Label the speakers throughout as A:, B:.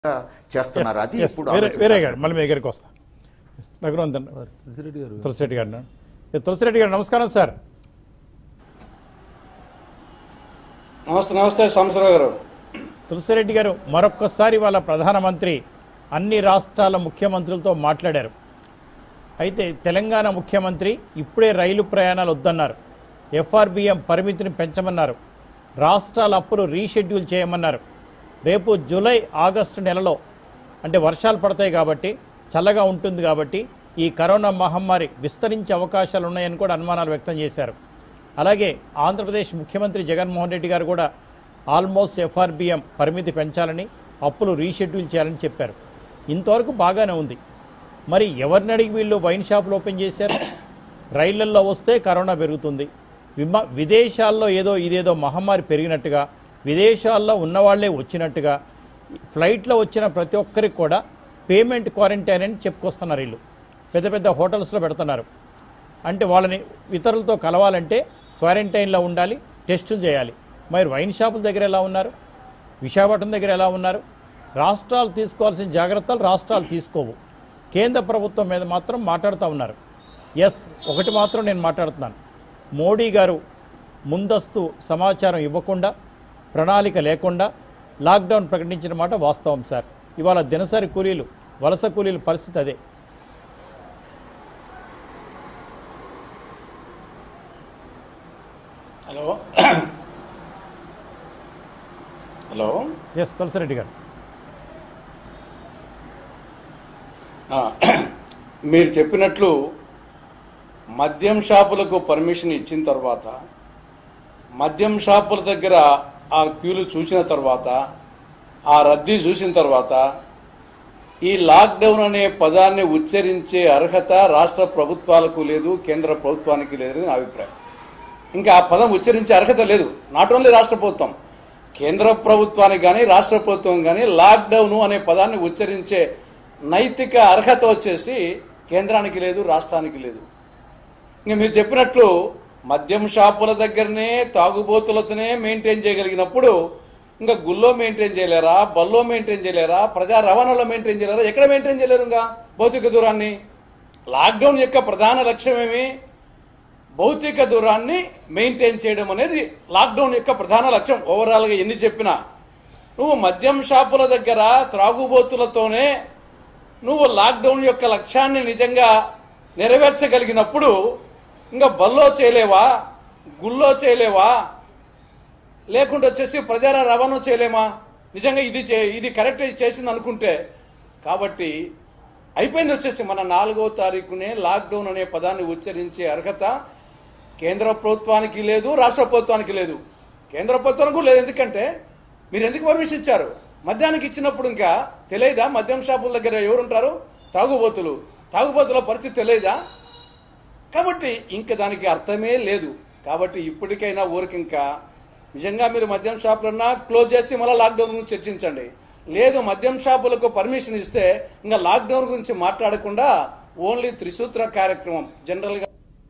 A: చేస్తున్నారు అది
B: Yes,
A: ఇప్పుడు
B: వేరే వేరే
A: ఆలోచించాల్సిన
B: గారు మళ్ళీ మీ దగ్గరికి వస్తా రఘునందన్
C: తులసిరెడ్డి గారు
B: తులసిరెడ్డి గారు ఏ, తులసిరెడ్డి గారు నమస్కారం సార్
D: నమస్తే నమస్తే సంవత్సరావు గారు
B: తులసిరెడ్డి గారు మరొక్కసారి వాళ్ళ ప్రధానమంత్రి అన్ని రాష్ట్రాల ముఖ్యమంత్రులతో మాట్లాడారు అయితే తెలంగాణ ముఖ్యమంత్రి ఇప్పుడే రైలు ప్రయాణాలు వద్దన్నారు ఎఫ్ఆర్బిఎం పరిమితిని పెంచమన్నారు రాష్ట్రాల అప్పులు రీషెడ్యూల్ చేయమన్నారు రేపు జూలై ఆగస్టు నెలలో అంటే వర్షాలు పడతాయి కాబట్టి చల్లగా ఉంటుంది కాబట్టి ఈ కరోనా మహమ్మారి విస్తరించే అవకాశాలు ఉన్నాయని కూడా అనుమానాలు వ్యక్తం చేశారు అలాగే ఆంధ్రప్రదేశ్ ముఖ్యమంత్రి జగన్మోహన్ రెడ్డి గారు కూడా ఆల్మోస్ట్ ఎఫ్ఆర్బిఎం పరిమితి పెంచాలని అప్పులు రీషెడ్యూల్ చేయాలని చెప్పారు ఇంతవరకు బాగానే ఉంది మరి ఎవరిని అడిగి వీళ్ళు వైన్ షాపులు ఓపెన్ చేశారు రైళ్లల్లో వస్తే కరోనా పెరుగుతుంది విమా విదేశాల్లో ఏదో ఇదేదో మహమ్మారి పెరిగినట్టుగా విదేశాల్లో ఉన్నవాళ్లే వచ్చినట్టుగా ఫ్లైట్లో వచ్చిన ప్రతి ఒక్కరికి కూడా పేమెంట్ క్వారంటైన్ అని చెప్పుకొస్తున్నారు వీళ్ళు పెద్ద పెద్ద హోటల్స్లో పెడుతున్నారు అంటే వాళ్ళని ఇతరులతో కలవాలంటే క్వారంటైన్లో ఉండాలి టెస్టులు చేయాలి మరి వైన్ షాపుల దగ్గర ఎలా ఉన్నారు విశాఖపట్నం దగ్గర ఎలా ఉన్నారు రాష్ట్రాలు తీసుకోవాల్సిన జాగ్రత్తలు రాష్ట్రాలు తీసుకోవు కేంద్ర ప్రభుత్వం మీద మాత్రం మాట్లాడుతూ ఉన్నారు ఎస్ ఒకటి మాత్రం నేను మాట్లాడుతున్నాను మోడీ గారు ముందస్తు సమాచారం ఇవ్వకుండా ప్రణాళిక లేకుండా లాక్డౌన్ ప్రకటించిన మాట వాస్తవం సార్ ఇవాళ దినసరి కూలీలు వలస కూలీల పరిస్థితి అదే
D: హలో హలో
B: ఎస్ తులసిరెడ్డి గారు
D: ఆ, మీరు చెప్పినట్లు మద్యం షాపులకు పర్మిషన్ ఇచ్చిన తర్వాత మద్యం షాపుల దగ్గర ఆ క్యూలు చూసిన తర్వాత ఆ రద్దీ చూసిన తర్వాత ఈ లాక్డౌన్ అనే పదాన్ని ఉచ్చరించే అర్హత రాష్ట్ర ప్రభుత్వాలకు లేదు కేంద్ర ప్రభుత్వానికి లేదు నా అభిప్రాయం ఇంకా ఆ పదం ఉచ్చరించే అర్హత లేదు నాట్ ఓన్లీ రాష్ట్ర ప్రభుత్వం కేంద్ర ప్రభుత్వానికి కానీ రాష్ట్ర ప్రభుత్వం కానీ లాక్డౌన్ అనే పదాన్ని ఉచ్చరించే నైతిక అర్హత వచ్చేసి కేంద్రానికి లేదు రాష్ట్రానికి లేదు ఇంకా మీరు చెప్పినట్లు మద్యం షాపుల దగ్గరనే తాగుబోతులతోనే మెయింటైన్ చేయగలిగినప్పుడు ఇంకా గుల్లో మెయింటైన్ చేయలేరా బల్లో మెయింటైన్ చేయలేరా ప్రజా రవాణాలో మెయింటైన్ చేయలేరా ఎక్కడ మెయింటైన్ చేయలేరు ఇంకా భౌతిక దూరాన్ని లాక్డౌన్ యొక్క ప్రధాన లక్ష్యం ఏమి భౌతిక దూరాన్ని మెయింటైన్ చేయడం అనేది లాక్డౌన్ యొక్క ప్రధాన లక్ష్యం ఓవరాల్గా ఎన్ని చెప్పినా నువ్వు మద్యం షాపుల దగ్గర త్రాగుబోతులతోనే నువ్వు లాక్డౌన్ యొక్క లక్ష్యాన్ని నిజంగా నెరవేర్చగలిగినప్పుడు ఇంకా బల్లో చేయలేవా గుల్లో చేయలేవా లేకుంటే వచ్చేసి ప్రజా రవాణా చేయలేమా నిజంగా ఇది చే ఇది కరెక్ట్ చేసింది అనుకుంటే కాబట్టి అయిపోయింది వచ్చేసి మన నాలుగో తారీఖునే లాక్డౌన్ అనే పదాన్ని ఉచ్చరించే అర్హత కేంద్ర ప్రభుత్వానికి లేదు రాష్ట్ర ప్రభుత్వానికి లేదు కేంద్ర ప్రభుత్వానికి కూడా లేదు ఎందుకంటే మీరు ఎందుకు పర్మిషన్ ఇచ్చారు మద్యానికి ఇచ్చినప్పుడు ఇంకా తెలియదా మద్యం షాపుల దగ్గర ఎవరుంటారు తాగుబోతులు తాగుబోతుల పరిస్థితి తెలియదా కాబట్టి ఇంక దానికి అర్థమే లేదు కాబట్టి ఇప్పటికైనా ఊరికి ఇంకా నిజంగా మీరు మద్యం షాపులన్నా క్లోజ్ చేసి మళ్ళీ లాక్డౌన్ గురించి చర్చించండి లేదు మద్యం షాపులకు పర్మిషన్ ఇస్తే ఇంకా లాక్డౌన్ గురించి మాట్లాడకుండా ఓన్లీ త్రిసూత్ర కార్యక్రమం జనరల్గా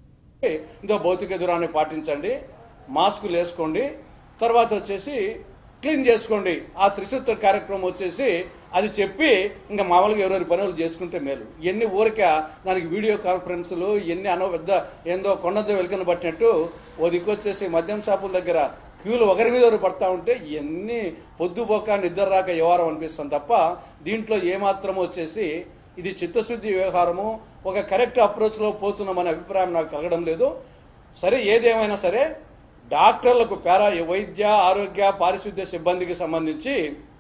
D: ఇంతో భౌతిక దూరాన్ని పాటించండి మాస్కులు వేసుకోండి తర్వాత వచ్చేసి క్లీన్ చేసుకోండి ఆ త్రిసూత్ర కార్యక్రమం వచ్చేసి అది చెప్పి ఇంకా మామూలుగా ఎవరెవరి పనులు చేసుకుంటే మేలు ఎన్ని ఊరిక దానికి వీడియో కాన్ఫరెన్సులు ఎన్ని అనో పెద్ద ఏందో కొండంతో వెలుకని పట్టినట్టు ఓ దిక్కు వచ్చేసి మద్యం షాపుల దగ్గర క్యూలు ఒకరి మీద ఒకరు పడతా ఉంటే ఎన్ని పొద్దుపోక నిద్ర రాక వ్యవహారం అనిపిస్తుంది తప్ప దీంట్లో ఏమాత్రం వచ్చేసి ఇది చిత్తశుద్ధి వ్యవహారము ఒక కరెక్ట్ అప్రోచ్లో పోతున్నామనే అభిప్రాయం నాకు కలగడం లేదు సరే ఏదేమైనా సరే డాక్టర్లకు పారా వైద్య ఆరోగ్య పారిశుద్ధ్య సిబ్బందికి సంబంధించి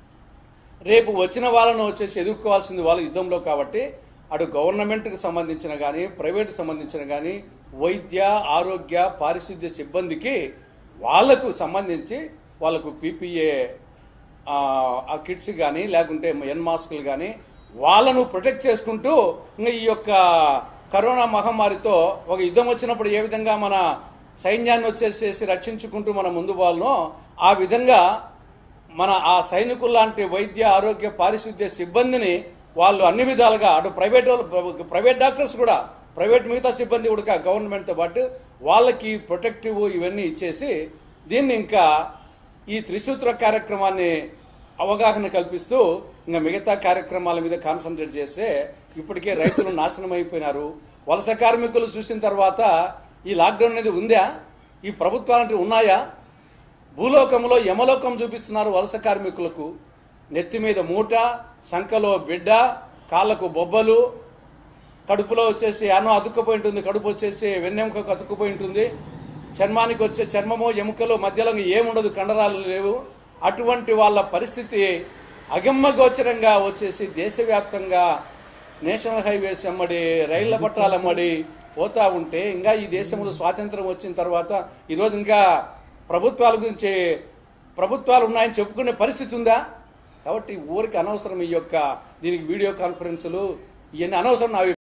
D: రేపు వచ్చిన వాళ్ళను వచ్చేసి ఎదుర్కోవాల్సింది వాళ్ళ యుద్ధంలో కాబట్టి అటు గవర్నమెంట్కి సంబంధించిన కానీ ప్రైవేట్ సంబంధించిన కానీ వైద్య ఆరోగ్య పారిశుద్ధ్య సిబ్బందికి వాళ్లకు సంబంధించి వాళ్ళకు పీపీఏ ఆ కిట్స్ కానీ లేకుంటే ఎన్ మాస్కులు కానీ వాళ్ళను ప్రొటెక్ట్ చేసుకుంటూ ఇంకా ఈ యొక్క కరోనా మహమ్మారితో ఒక యుద్ధం వచ్చినప్పుడు ఏ విధంగా మన సైన్యాన్ని వచ్చేసేసి రక్షించుకుంటూ మన ముందు వాళ్ళనో ఆ విధంగా మన ఆ సైనికులు లాంటి వైద్య ఆరోగ్య పారిశుద్ధ్య సిబ్బందిని వాళ్ళు అన్ని విధాలుగా అటు ప్రైవేట్ వాళ్ళు ప్రైవేట్ డాక్టర్స్ కూడా ప్రైవేట్ మిగతా సిబ్బంది కూడా గవర్నమెంట్తో పాటు వాళ్ళకి ప్రొటెక్టివ్ ఇవన్నీ ఇచ్చేసి దీన్ని ఇంకా ఈ త్రిసూత్ర కార్యక్రమాన్ని అవగాహన కల్పిస్తూ ఇంకా మిగతా కార్యక్రమాల మీద కాన్సన్ట్రేట్ చేస్తే ఇప్పటికే రైతులు నాశనం అయిపోయినారు వలస కార్మికులు చూసిన తర్వాత ఈ లాక్డౌన్ అనేది ఉందా ఈ ప్రభుత్వాలంటే ఉన్నాయా భూలోకంలో యమలోకం చూపిస్తున్నారు వలస కార్మికులకు నెత్తి మీద మూట సంకలో బిడ్డ కాళ్ళకు బొబ్బలు కడుపులో వచ్చేసి అన్నం అతుక్కుపోయి ఉంటుంది కడుపు వచ్చేసి వెన్నెముకకు అతుక్కుపోయి ఉంటుంది చర్మానికి వచ్చే చర్మము ఎముకలు మధ్యలో ఏముండదు కండరాలు లేవు అటువంటి వాళ్ళ పరిస్థితి అగమ్యగోచరంగా వచ్చేసి దేశవ్యాప్తంగా నేషనల్ హైవేస్ అమ్మడి రైళ్ల పట్టాలు అమ్మడి పోతా ఉంటే ఇంకా ఈ దేశంలో స్వాతంత్రం వచ్చిన తర్వాత ఈరోజు ఇంకా ప్రభుత్వాల గురించి ప్రభుత్వాలు ఉన్నాయని చెప్పుకునే పరిస్థితి ఉందా కాబట్టి ఊరికి అనవసరం ఈ యొక్క దీనికి వీడియో కాన్ఫరెన్సులు ఇవన్నీ అనవసరం నా